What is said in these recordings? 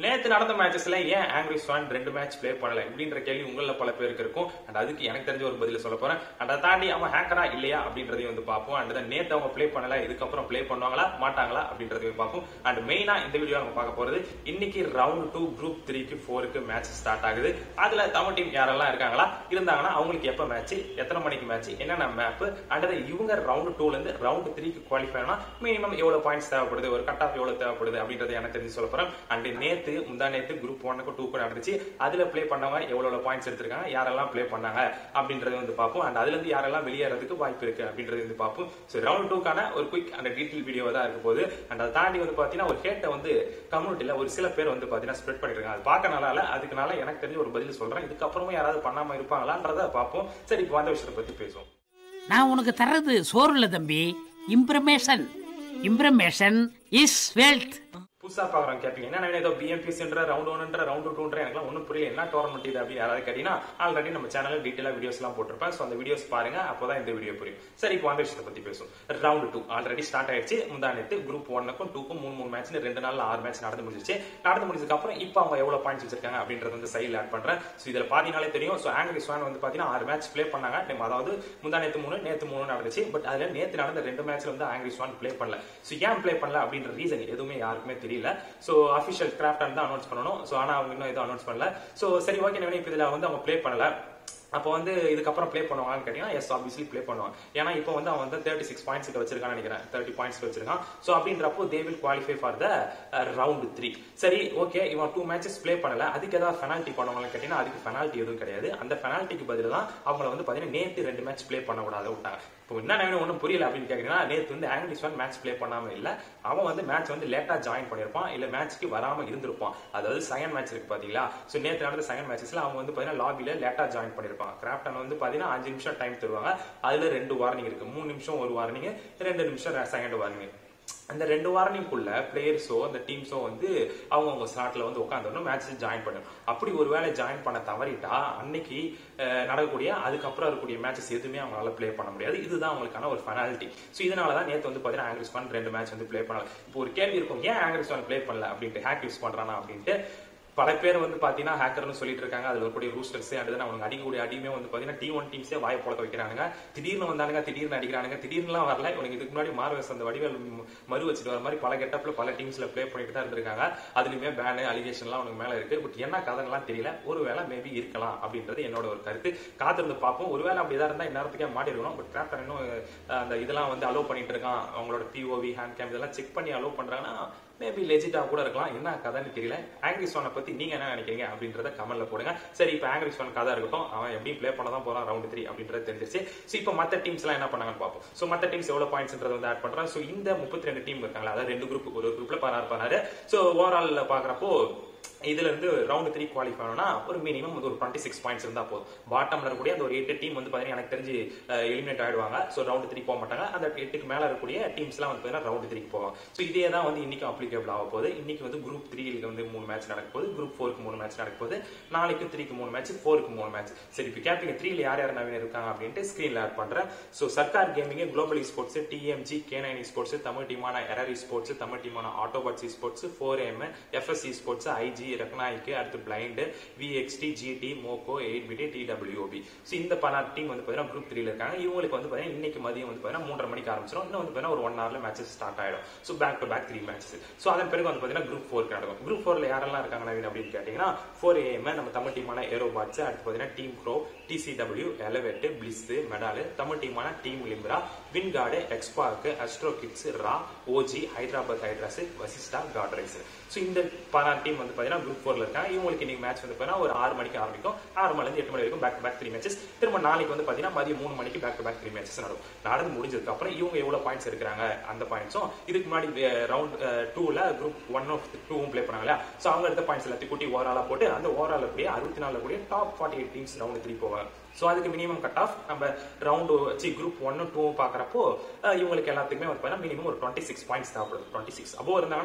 நேத்து நடந்த மேட்சஸ்ல ஏன் ஆங்கிரி ஸ்வான் ரெண்டு மேட்ச் ப்ளே பண்ணல இப்படின்ற கேள்வி உங்கள பல பேருக்கு இருக்கும் அண்ட் அதுக்கு எனக்கு தெரிஞ்ச ஒரு பதில சொல்ல போறேன் அண்ட் அதை தாண்டி அவன் ஹேக்கரா இல்லையா அப்படின்றதையும் வந்து பார்ப்போம் அண்ட் then நேத்து அவங்க ப்ளே பண்ணல இதுக்கப்புறம் ப்ளே பண்ணுவாங்களா மாட்டாங்களா அப்படின்றதையும் பார்ப்போம் அண்ட் மெயினா இந்த வீடியோ நம்ம பார்க்க போறது இன்னைக்கு ரவுண்ட் டூ குரூப் த்ரீக்கு ஃபோருக்கு மேட்ச் ஸ்டார்ட் ஆகுது அதுல தமிழ் டீம் யாரெல்லாம் இருக்காங்களா இருந்தாங்கன்னா அவங்களுக்கு எப்ப மேட்ச் எத்தனை மணிக்கு மேட்ச் என்னென்ன மேப் அண்ட் இவங்க ரவுண்ட் டூல இருந்து ரவுண்ட் த்ரீக்கு குவாலிஃபை ஆனா மினிமம் எவ்வளவு பாயிண்ட்ஸ் தேவைப்படுது ஒரு கட் ஆஃப் எவ்வளவு தேவைப்படுது அப்படின்றத எனக்கு தெரிஞ்சு சொல்ல போறேன் அண்ட் நேத்து முந்தா நேத்து குரூப் ஒன்னுக்கு டூ நடந்துச்சு அதுல ப்ளே பண்ணவங்க எவ்வளவு பாயிண்ட்ஸ் எடுத்திருக்காங்க யாரெல்லாம் ப்ளே பண்ணாங்க அப்படின்றத வந்து பார்ப்போம் அண்ட் அதுல இருந்து யாரெல்லாம் வெளியேறதுக்கு வாய்ப்பு இருக்கு அப்படின்றது வந்து பார்ப்போம் ஸோ ரவுண்ட் டூக்கான ஒரு குயிக் அந்த டீட்டெயில் வீடியோ தான் இருக்க போகுது அண்ட் அதை தாண்டி வந்து பாத்தீங்கன்னா ஒரு ஹேட்டை வந்து கம்யூனிட்டியில ஒரு சில பேர் வந்து பாத்தீங்கன்னா ஸ்ப்ரெட் பண்ணிருக்காங்க அது பார்க்க நல்லா இல்ல அதுக்குனால எனக்கு தெரிஞ்ச ஒரு பதில் சொல்றேன் இதுக்கப்புறமும் யாராவது பண்ணாம இருப்பாங்களான்றத பார்ப்போம் சரி இப்போ வந்த விஷயத்தை பத்தி பேசுவோம் நான் உனக்கு தர்றது சோறு இல்ல தம்பி இம்ப்ரமேஷன் இம்ப்ரமேஷன் இஸ் வெல்த் புதுசா பாக்குறோம் கேப்பீங்க என்ன நான் ஏதோ பிஎம்பிசின்ற ரவுண்ட் ஒன்ன்ற ரவுண்ட் டூன்ற எனக்கு ஒன்றும் புரியல என்ன டோர்னமெண்ட் இது அப்படின்னு யாராவது கேட்டீங்கன்னா ஆல்ரெடி நம்ம சேனல்ல டீட்டெயிலா வீடியோஸ் எல்லாம் போட்டிருப்பேன் ஸோ அந்த வீடியோஸ் பாருங்க அப்போதான் இந்த வீடியோ புரியும் சரி இப்போ அந்த விஷயத்தை பத்தி பேசுவோம் ரவுண்ட் டூ ஆல்ரெடி ஸ்டார்ட் ஆயிடுச்சு முந்தா நேத்து குரூப் ஒன்னுக்கும் டூக்கும் மூணு மூணு மேட்ச் ரெண்டு நாள்ல ஆறு மேட்ச் நடந்து முடிஞ்சிச்சு நடந்து முடிஞ்சதுக்கு அப்புறம் இப்போ அவங்க எவ்வளவு பாயிண்ட்ஸ் வச்சிருக்காங்க அப்படின்றது வந்து சைடில் ஆட் பண்றேன் ஸோ இதுல பாத்தீங்கன்னாலே தெரியும் ஸோ ஆங்கிரி ஸ்வான் வந்து பாத்தீங்கன்னா ஆறு மேட்ச் ப்ளே பண்ணாங்க நம்ம அதாவது முந்தா நேத்து மூணு நேத்து மூணு நடந்துச்சு பட் அதுல நேத்து நடந்த ரெண்டு மேட்ச்ல வந்து ஆங்கிரி ஸ்வான் ப்ளே பண்ணல ஸோ ஏன் ப்ளே பண்ணல அப்படின்ற ரீசன் எதுவுமே யாருக்குமே தெரியல ஸோ அஃபிஷியல் கிராஃப்ட் தான் அனௌன்ஸ் பண்ணணும் ஸோ ஆனா அவங்க இன்னும் எதுவும் அனௌன்ஸ் பண்ணல ஸோ சரி ஓகே நான் இப்போ இதுல வந்து அவங்க ப்ளே பண்ணல அப்போ வந்து இதுக்கப்புறம் ப்ளே பண்ணுவாங்கன்னு கேட்டீங்கன்னா எஸ் ஆப்வியஸ்லி ப்ளே பண்ணுவாங்க ஏன்னா இப்போ வந்து அவன் வந்து தேர்ட்டி சிக்ஸ் பாயிண்ட்ஸ் கிட்ட வச்சிருக்கான்னு நினைக்கிறேன் தேர்ட்டி பாயிண்ட்ஸ் வச்சிருக்கான் ஸோ அப்படின்றப்போ they will qualify for the round three சரி ஓகே இவன் டூ மேட்சஸ் ப்ளே பண்ணல அதுக்கு ஏதாவது பெனால்ட்டி பண்ணுவாங்கன்னு கேட்டீங்கன்னா அதுக்கு பெனால்ட்டி எதுவும் கிடையாது அந்த பெனால்ட்டிக்கு பதில் தான் அவங்கள வந்து பார்த்தீங்கன்னா நேற்று ரெண்டு மேட்ச் ப்ளே பண்ணக்கூடாது விட்டாங்க இப்போ என்ன வேணும் ஒன்றும் புரியல அப்படின்னு கேட்டீங்கன்னா நேற்று வந்து ஆங்கிலிஷ் ஒன் மேட்ச் ப்ளே பண்ணாம இல்ல அவன் வந்து மேட்ச் வந்து லேட்டா ஜாயின் பண்ணிருப்பான் இல்ல மேட்ச்க்கு வராம இருந்திருப்பான் அதாவது செகண்ட் மேட்ச் இருக்கு பாத்தீங்களா ஸோ நேற்று நடந்த செகண்ட் மேட்சஸ்ல அவங்க வந்து பாத்தீங்கன்னா லாபில லேட்டா ஜாயின் பண்ணிருப்பான் கிராப்டன் வந்து பாத்தீங்கன்னா அஞ்சு நிமிஷம் டைம் தருவாங்க அதுல ரெண்டு வார்னிங் இருக்கு மூணு நிமிஷம் ஒரு வார்னிங் ரெண்டு நிமிஷம் செகண்ட் வார்னிங் அந்த ரெண்டு வாரணிக்குள்ள பிளேயர்ஸோ அந்த டீம்ஸோ வந்து அவங்கவுங்க ஸ்லாட்ல வந்து உட்காந்துடணும் மேட்ச் ஜாயின் பண்ணணும் அப்படி ஒரு வேளை ஜாயின் பண்ண தவறிட்டா அன்னைக்கு நடக்கக்கூடிய அதுக்கப்புறம் இருக்கக்கூடிய மேட்சஸ் எதுவுமே அவங்களால ப்ளே பண்ண முடியாது இதுதான் அவங்களுக்கான ஒரு பெனால்ட்டி ஸோ இதனால தான் நேற்று வந்து பார்த்தீங்கன்னா ஆங்கிரிஸ் ஒன் ரெண்டு மேட்ச் வந்து ப்ளே பண்ணல இப்போ ஒரு கேள்வி இருக்கும் ஏன் ஆங்கிரிஸ் ஒன் ப்ளே பண்ணல அப்படின்ட்டு ஹேக் யூஸ் பண்றானா அப்படின்ட்டு பல பேர் வந்து பாத்தீங்கன்னா ஹேக்கர்னு சொல்லிட்டு இருக்காங்க அதுல இருக்கக்கூடிய ரூஸ்டர்ஸ் அண்ட் தான் அவங்க அடிக்கக்கூடிய அடியுமே வந்து பாத்தீங்கன்னா டி ஒன் டீம்ஸே வாய புழக்க வைக்கிறாங்க திடீர்னு வந்தானுங்க திடீர்னு அடிக்கிறானுங்க திடீர்னுலாம் வரல இவனுக்கு இதுக்கு முன்னாடி மார்வஸ் அந்த வடிவேல் மறு வச்சுட்டு வர மாதிரி பல கெட்டப்ல பல டீம்ஸ்ல ப்ளே பண்ணிட்டு தான் இருந்திருக்காங்க அதுலயுமே பேனு அலிகேஷன்லாம் அவனுக்கு மேல இருக்கு பட் என்ன கதைலாம் தெரியல ஒருவேளை மேபி இருக்கலாம் அப்படின்றது என்னோட ஒரு கருத்து காத்திருந்து பார்ப்போம் ஒருவேளை அப்படிதான் இருந்தா இந்நேரத்துக்கே மாட்டி இருக்கணும் பட் கிராப்டன் இன்னும் அந்த இதெல்லாம் வந்து அலோவ் பண்ணிட்டு இருக்கான் அவங்களோட பிஓவி ஹேண்ட் கேம் இதெல்லாம் செக் பண்ணி அலோவ் பண்றாங்கன்னா மேபி லெஜிட்டா கூட இருக்கலாம் என்ன கதைன்னு தெரியல ஆங்கிரி ஸ்வானை பத்தி நீங்க என்ன நினைக்கிறீங்க அப்படின்றத கமெண்ட்ல போடுங்க சரி இப்போ ஆங்கிரி ஸ்வான் கதை இருக்கட்டும் அவன் எப்படி ப்ளே பண்ண தான் போறான் ரவுண்ட் த்ரீ அப்படின்றது தெரிஞ்சிச்சு ஸோ இப்போ மத்த டீம்ஸ் எல்லாம் என்ன பண்ணாங்கன்னு பார்ப்போம் ஸோ மத்த டீம்ஸ் எவ்வளவு பாயிண்ட்ஸ்ன்றது வந்து ஆட் பண்றேன் ஸோ இந்த முப்பத்தி ரெண்டு டீம் இருக்காங்களா அதாவது ரெண்டு குரூப் ஒரு குரூப்ல பதினாறு பதினாறு ஸோ ஓவரால் பாக்குறப்போ இதுல இருந்து ரவுண்ட் த்ரீ குவாலிஃபை ஆனா ஒரு மினிமம் ஒரு டுவெண்ட்டி சிக்ஸ் பாயிண்ட்ஸ் இருந்தா போதும் பாட்டம்ல இருக்கக்கூடிய அந்த ஒரு எட்டு டீம் வந்து பாத்தீங்கன்னா எனக்கு தெரிஞ்சு எலிமினேட் ஆயிடுவாங்க ஸோ ரவுண்ட் த்ரீ போக மாட்டாங்க அந்த எட்டுக்கு மேல இருக்கக்கூடிய டீம்ஸ் எல்லாம் வந்து பாத்தீங்கன்னா ரவுண்ட் த்ரீ போவாங்க ஸோ இதே தான் வந்து இன்னைக்கு அப்ளிகபிள் ஆக போகுது இன்னைக்கு வந்து குரூப் த்ரீல வந்து மூணு மேட்ச் நடக்க போகுது குரூப் ஃபோருக்கு மூணு மேட்ச் நடக்க போகுது நாளைக்கு த்ரீக்கு மூணு மேட்ச் ஃபோருக்கு மூணு மேட்ச் சரி இப்போ கேப்பீங்க த்ரீல யார் யார் நவீன இருக்காங்க அப்படின்ட்டு ஸ்கிரீன்ல ஆட் பண்றேன் so Sarkar gaming global sports TMG K nine sports Tamil டீமான எரரி ஸ்போர்ட்ஸ் தமிழ் டீமான Autobots sports four M FSC sports IG ரெக்னாய்க்கு அடுத்து பிளைண்ட் விஎக்ஸ்டி ஜிடி மோகோ எயிட் பிடி டிடபிள்யூபி ஸோ இந்த பல டீம் வந்து பார்த்தீங்கன்னா குரூப் த்ரீல இருக்காங்க இவங்களுக்கு வந்து பார்த்தீங்கன்னா இன்னைக்கு மதியம் வந்து பார்த்தீங்கன்னா மூன்றரை மணிக்கு ஆரம்பிச்சிடும் இன்னும் வந்து பார்த்தீங்கன்னா ஒரு ஒன் ஹவர்ல மேட்சஸ் ஸ்டார்ட் ஆயிடும் so back to back three matches so அதன் பிறகு வந்து பார்த்தீங்கன்னா குரூப் ஃபோருக்கு நடக்கும் குரூப் ஃபோர்ல யாரெல்லாம் இருக்காங்க நவீன் அப்படின்னு கேட்டீங்கன்னா ஃபோர் ஏஎம் நம்ம தமிழ் டீமான ஏரோபாட்ஸ் அடுத்து பார்த்தீங்கன்னா team crow TCW elevate bliss மெடாலு தமிழ் டீமான டீம் லிம்ரா வின்கார்டு எக்ஸ்பார்க் அஸ்ட்ரோ கிட்ஸ் ரா ஓஜி ஹைதராபாத் ஹைட்ராஸ் வசிஸ்டா காட்ரைஸ் ஸோ இந்த பதினாறு டீம் வந்து பார்த்தீங்கன்னா குரூப் ஃபோர்ல இருக்காங்க இவங்களுக்கு இன்னைக்கு மேட்ச் வந்து பார்த்தீங்கன்னா ஒரு ஆறு மணிக்கு ஆரம்பிக்கும் ஆறு மணிலேருந்து எட்டு மணி வரைக்கும் back to back three matches திரும்ப நாளைக்கு வந்து பார்த்தீங்கன்னா மதியம் மூணு மணிக்கு back to back three matches நடக்கும் நடந்து முடிஞ்சதுக்கு அப்புறம் இவங்க எவ்வளவு பாயிண்ட்ஸ் இருக்கிறாங்க அந்த பாயிண்ட்ஸும் இதுக்கு முன்னாடி ரவுண்ட் டூல குரூப் ஒன் ஆஃப் டூவும் ப்ளே பண்ணாங்க ஸோ அவங்க எடுத்த பாயிண்ட்ஸ் எல்லாத்தையும் கூட்டி ஓவராலா போட்டு அந்த ஓவரால் கூடிய அறுபத்தி நாலுல கூடிய top forty eight teams round three போவாங்க ஸோ அதுக்கு மினிமம் கட் ஆஃப் நம்ம ரவுண்டு வச்சு குரூப் ஒன்னு டூ பார்க்குறப்போ இவங்களுக்கு எல்லாத்துக்குமே வந்து பார்த்தீங்கன்னா மினிமம் ஒரு டுவெண்ட்டி சிக்ஸ் பாயிண்ட்ஸ் தேவைப்படுது டுவெண்ட்டி சிக்ஸ் அபோவ் இருந்தாங்கன்னா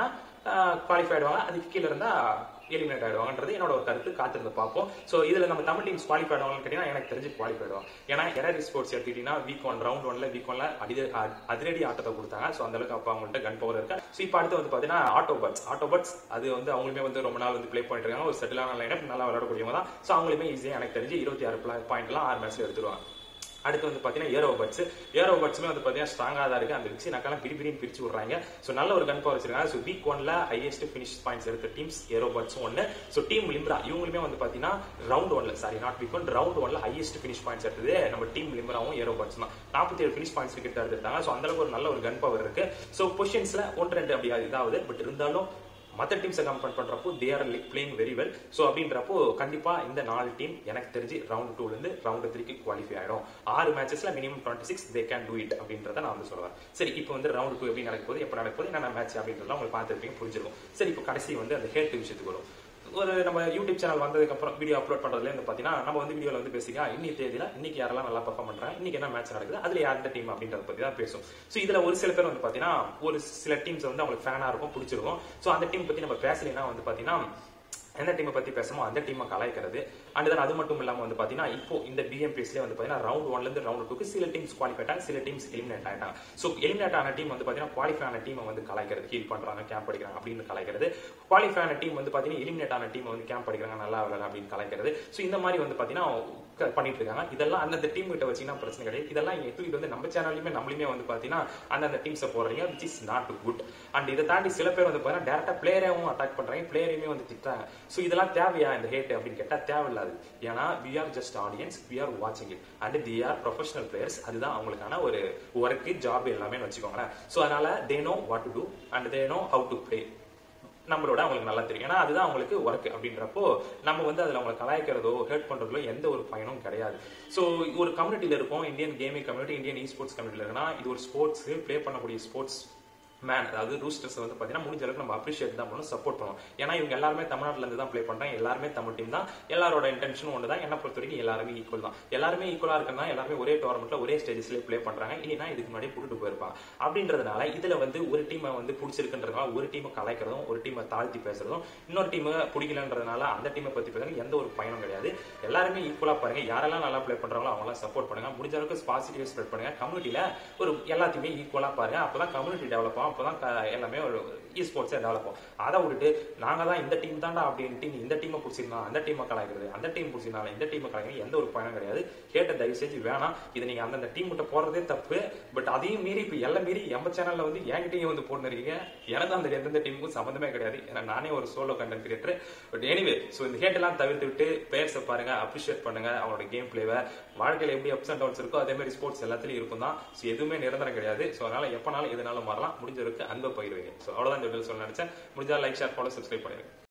குவாலிஃபை ஆயிடுவாங்க அதுக்கு கீழே இருந்தா எலிமினேட் ஆயிடுவாங்கன்றது என்னோட ஒரு கருத்து காத்திருந்து பார்ப்போம் சோ இதுல நம்ம தமிழ் டீம்ஸ் குவாலிஃபை ஆடுவாங்கன்னு கேட்டீங்கன்னா எனக்கு தெரிஞ்சு குவாலிஃபை ஆயிடுவாங்க ஏன்னா எரரி ஸ்போர்ட்ஸ் எடுத்துக்கிட்டீங்கன்னா வீக் ஒன் ரவுண்ட் ஒன்ல வீக் ஒன்ல அடி அதிரடி ஆட்டத்தை கொடுத்தாங்க சோ அந்த அளவுக்கு அப்ப அவங்கள்ட்ட கன் பவர் இருக்கு சோ இப்போ அடுத்து வந்து பாத்தீங்கன்னா ஆட்டோ பட்ஸ் ஆட்டோ பட்ஸ் அது வந்து அவங்களுமே வந்து ரொம்ப நாள் வந்து ப்ளே பண்ணிட்டு இருக்காங்க ஒரு செட்டிலான லைனப் நல்லா விளையாடக்கூடியவங்க தான் சோ அவங்களுமே ஈஸியா எனக்கு தெரிஞ்சு இருபத்தி ஆறு பாயிண்ட்லாம் ஆறு மேட்ச்ல எடுத்துருவாங்க அடுத்து வந்து பாத்தீங்கன்னா ஏரோ பட்ஸ் ஏரோ பட்ஸ்மே வந்து பாத்தீங்கன்னா ஸ்ட்ராங்கா தான் இருக்கு அந்த விக்ஸி நக்கெல்லாம் பிரி பிரின்னு பிரிச்சு விடுறாங்க சோ நல்ல ஒரு கன் பவர் வச்சிருக்காங்க சோ வீக் ஒன்ல ஹையஸ்ட் பினிஷ் பாயிண்ட்ஸ் எடுத்த டீம்ஸ் ஏரோ பட்ஸ் ஒன்னு சோ டீம் லிம்ரா இவங்களுமே வந்து பாத்தீங்கன்னா ரவுண்ட் ஒன்ல sorry not week one round ஒன்ல ஹையஸ்ட் பினிஷ் பாயிண்ட்ஸ் எடுத்தது நம்ம டீம் லிம்ராவும் ஏரோ பட்ஸ் தான் நாற்பத்தி ஏழு பினிஷ் பாயிண்ட்ஸ் கிட்ட எடுத்தாங்க சோ அந்த அளவுக்கு ஒரு நல்ல ஒரு கன் பவர் இருக்கு சோ பொசிஷன்ஸ்ல ஒன்று ரெண்டு அப்படி இதாவது பட் இருந்தாலும் மற்ற டீம்ஸை கம்பேர் பண்றப்போ they are playing very well so அப்படின்றப்போ கண்டிப்பா இந்த நாலு டீம் எனக்கு தெரிஞ்சு ரவுண்ட் டூல இருந்து ரவுண்ட் த்ரீக்கு குவாலிஃபை ஆயிடும் ஆறு மேட்சஸ்ல minimum twenty six they can do it அப்படின்றத நான் வந்து சொல்லுவேன் சரி இப்போ வந்து ரவுண்ட் டூ எப்படி நடக்க போகுது எப்போ நடக்க போகுது என்னென்ன மேட்ச் அப்படின்றத உங்களுக்கு பார்த்துருப்பீங்க புரிஞ்சிருக்கும் சரி இப்போ கடைசி வந்து அந்த ஹேட் விஷயத்துக்கு வரும் ஒரு நம்ம யூடியூப் சேனல் வந்ததுக்கு அப்புறம் வீடியோ அப்லோட் பண்றதுல இருந்து பாத்தீங்கன்னா நம்ம வந்து வீடியோல வந்து பேசிக்கா இன்னைக்கு தேதியில இன்னைக்கு யாரெல்லாம் நல்லா பர்ஃபார்ம் பண்றாங்க இன்னைக்கு என்ன மேட்ச் நடக்குது அதுல யார் டீம் அப்படின்றத பத்தி தான் பேசும் சோ இதுல ஒரு சில பேர் வந்து பாத்தீங்கன்னா ஒரு சில டீம்ஸ் வந்து அவங்களுக்கு ஃபேனா இருக்கும் பிடிச்சிருக்கும் சோ அந்த டீம் பத்தி நம்ம பேசலைன்னா வந்து பாத்தீங்கன்னா எந்த டீமை பத்தி பேசுமோ அந்த டீமை கலாய்க்கிறது அண்ட் தென் அது மட்டும் இல்லாம வந்து பாத்தீங்கன்னா இப்போ இந்த பிஎம்பிஎஸ்ல வந்து பாத்தீங்கன்னா ரவுண்ட் ஒன்ல இருந்து ரவுண்ட் டூக்கு சில டீம்ஸ் குவாலிஃபை ஆயிட்டாங்க சில டீம்ஸ் எலிமினேட் ஆயிட்டாங்க சோ எலிமினேட் ஆன டீம் வந்து பாத்தீங்கன்னா குவாலிஃபை ஆன டீமை வந்து கலாய்க்கிறது ஹீல் பண்றாங்க கேம்ப் அடிக்கிறாங்க அப்படின்னு கலாய்க்கிறது குவாலிஃபை ஆன டீம் வந்து பாத்தீங்கன்னா எலிமினேட் ஆன டீம் வந்து கேம்ப் அடிக்கிறாங்க நல்லா விளையாட அப்படின்னு கலாய்க்கிறது சோ இந்த மாதிரி வந்து பாத்தீங்கன்னா பண்ணிட்டு இருக்காங்க இதெல்லாம் அந்தந்த டீம் கிட்ட வச்சீங்கன்னா பிரச்சனை கிடையாது இதெல்லாம் இங்க தூக்கிட்டு வந்து நம்ம சேனல்லையுமே நம்மளுமே வந்து பாத்தீங்கன்னா அந்தந்த டீம்ஸை போடுறீங்க which is not good and இதை தாண்டி சில பேர் வந்து பாத்தீங்கன்னா டேரக்டா பிளேயரையும் அட்டாக் பண்றாங்க பிளேயரையுமே வந்து திட்டுறாங்க சோ இதெல்லாம் தேவையா இந்த ஹேட் அப்படின்னு கேட்டா தேவையில்லாது ஏன்னா we are just audience we are வாட்சிங் it and they are professional players அதுதான் அவங்களுக்கான ஒரு ஒர்க் ஜாப் எல்லாமே வச்சுக்கோங்களேன் சோ அதனால they know what to do and they know how to play நம்மளோட அவங்களுக்கு நல்லா தெரியும் ஏன்னா அதுதான் அவங்களுக்கு ஒர்க் அப்படின்றப்போ நம்ம வந்து அதுல அவங்களை கலாய்க்கிறதோ ஹேர்ட் பண்றதோ எந்த ஒரு பயனும் கிடையாது சோ ஒரு கம்யூனிட்டியில இருக்கும் Indian gaming community Indian esports கம்யூனிட்டில இருக்குன்னா இது ஒரு ஸ்போர்ட்ஸ் ப்ளே பண்ணக்கூடிய ஸ்போர்ட்ஸ் மேன் அதாவது ரூஸ்டர்ஸ் வந்து பாத்தீங்கன்னா முடிஞ்ச அளவுக்கு நம்ம அப்ரிஷியேட் தான் பண்ணணும் சப்போர்ட் பண்ணுவோம் ஏன்னா இவங்க எல்லாருமே தமிழ்நாட்டுல இருந்து தான் ப்ளே பண்றாங்க எல்லாருமே தமிழ் டீம் தான் எல்லாரோட இன்டென்ஷனும் ஒன்று தான் என்ன பொறுத்த வரைக்கும் எல்லாருமே ஈக்குவல் தான் எல்லாருமே ஈக்குவலா இருக்கா எல்லாருமே ஒரே டோர்னமெண்ட்ல ஒரே ஸ்டேஜஸ்ல ப்ளே பண்றாங்க இல்லைன்னா இதுக்கு முன்னாடி கூட்டிட்டு போயிருப்பாங்க அப்படின்றதுனால இதுல வந்து ஒரு டீமை வந்து பிடிச்சிருக்குன்றதுனால ஒரு டீமை கலாய்க்கிறதும் ஒரு டீமை தாழ்த்தி பேசுறதும் இன்னொரு டீமை பிடிக்கலன்றதுனால அந்த டீமை பத்தி பேசுறது எந்த ஒரு பயனும் கிடையாது எல்லாருமே ஈக்குவலா பாருங்க யாரெல்லாம் நல்லா ப்ளே பண்றாங்களோ அவங்களாம் சப்போர்ட் பண்ணுங்க முடிஞ்ச அளவுக்கு பாசிட்டிவ் ஸ்ப்ரெட் பண்ணுங்க கம்யூனிட்டியில ஒரு எல்லாத்தையுமே ஈக்குவலா பாருங்க அப்பதான் கம்யூனிட்டி டெவலப் ஆகும் அப்பதான் எல்லாமே ஒரு இ ஸ்போர்ட்ஸே டெவலப் ஆகும் அதை விட்டுட்டு நாங்க தான் இந்த டீம் தாண்டா அப்படின்ட்டு நீ இந்த டீமை பிடிச்சிருந்தா அந்த டீமை கலாய்க்கிறது அந்த டீம் பிடிச்சிருந்தாலும் இந்த டீமை கலாய்க்கிறது எந்த ஒரு பயனும் கிடையாது கேட்ட தயவு செஞ்சு வேணாம் இது நீங்க அந்தந்த டீம் கிட்ட போறதே தப்பு பட் அதையும் மீறி இப்ப எல்லாம் மீறி எம்ப சேனல்ல வந்து என்கிட்டயும் வந்து போட்டுருக்கீங்க எனக்கு அந்த எந்தெந்த டீமுக்கும் சம்மந்தமே கிடையாது ஏன்னா நானே ஒரு solo content creator but anyway so இந்த ஹேட் எல்லாம் தவிர்த்து விட்டு பிளேயர்ஸை பாருங்க அப்ரிஷியேட் பண்ணுங்க அவங்களோட கேம் பிளேவை வாழ்க்கையில எப்படி அப்ஸ் அண்ட் டவுன்ஸ் இருக்கோ அதே மாதிரி ஸ்போர்ட்ஸ் எல்லாத்துலயும் இருக்கும் தான் ஸோ எதுவுமே நிரந்தரம் கிடையாது ஸோ அதனால எப்பனாலும் எதுனாலும் மாறலாம் முடிஞ்ச வரைக்கும் அன்பை பகிர்வீங்க ஸோ அவ்வளவுதான் இந்த வீடியோ சொல்ல நினைச்சேன் முடிஞ்சா லைக் ஷேர் ஃபாலோ சப்ஸ்கிரைப் பண்ணிருங்க